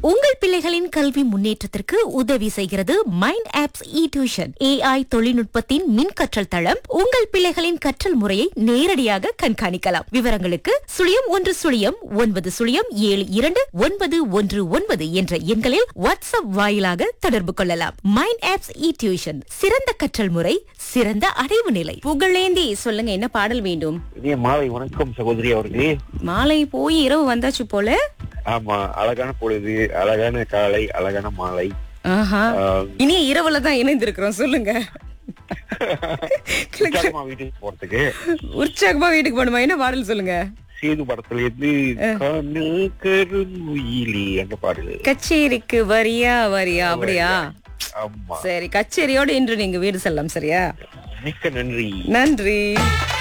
உங்கள் பிள்ளைகளின் கல்வி முன்னேற்றத்திற்கு உதவி செய்கிறது mind apps e tuition AI தொழில்நுட்பத்தின் மின் கற்றல் தளம் உங்கள் பிள்ளைகளின் கற்றல் முறையை நேரடியாக கண்காணிக்கலாம் விவரங்களுக்கு சுழியம் ஒன்று சுழியம் ஒன்பது சுழியம் ஏழு இரண்டு ஒன்பது ஒன்று ஒன்பது என்ற எண்களில் வாட்ஸ்அப் வாயிலாக தொடர்பு கொள்ளலாம் மைண்ட் ஆப்ஸ் இ டியூஷன் சிறந்த கற்றல் முறை சிறந்த அடைவு நிலை புகழேந்தி சொல்லுங்க என்ன பாடல் வேண்டும் இனிய மாலை வணக்கம் சகோதரி அவர்களே மாலை போய் இரவு வந்தாச்சு போல ஆமா அழகான பொழுது அழகான காலை அழகான மாலை ஆஹா ஆஹ், இனிய இரவுல தான் இணைந்திருக்கிறோம் சொல்லுங்க உற்சாகமா வீட்டுக்கு போறதுக்கு உற்சாகமா வீட்டுக்கு போகணுமா என்ன பாடல் சொல்லுங்க சேது படத்துல இருந்து கண்ணு கருங்குயிலி அந்த பாடல் கச்சேரிக்கு வரியா வரியா அப்படியா ஆமா சரி கச்சேரியோட இன்று நீங்க வீடு செல்லலாம் சரியா மிக்க நன்றி நன்றி